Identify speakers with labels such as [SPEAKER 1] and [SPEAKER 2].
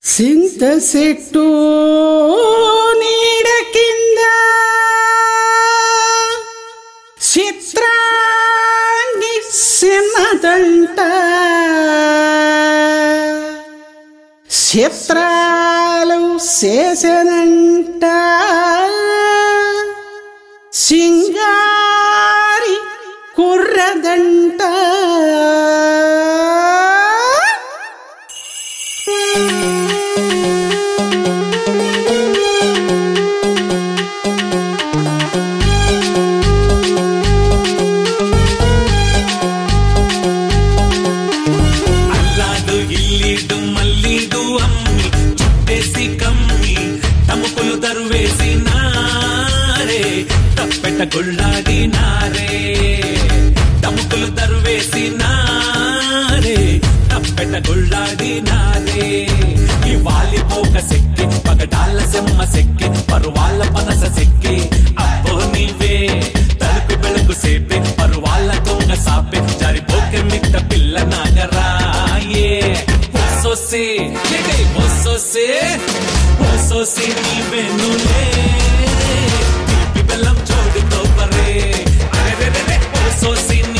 [SPEAKER 1] సింత చెట్టు నీడ కింద చిత్రాంగి సిన్నదంట చిత్రాలు చేసనంట సింగారి కుర్రదంట
[SPEAKER 2] అల్లాడు ఇల్లీడు మల్లీడు అమ్మి చుట్టేసి కమ్మి తముకులు తరువేసి నారే తప్పెట గుళ్ళాడి నారే తముకులు తరువేసి నారే తప్పెట గుళ్ళాడి నారే ఈ వాలిపోక సెక్కి పగడాల సెమ్మ సెక్కి పరువాళ్ళ పనస సెక్కి అబ్బో నీవే తలుపు వెలుగు సేపే పరువాళ్ళ దొంగ సాపే జారిపోకే మిట్ట పిల్ల నాగరాయే ఓసోసే లేడే ఓసోసే ఓసోసే నీవెనులే తీపి బెల్లం చోడుతో పరే అరెరెరెరె ఓసోసి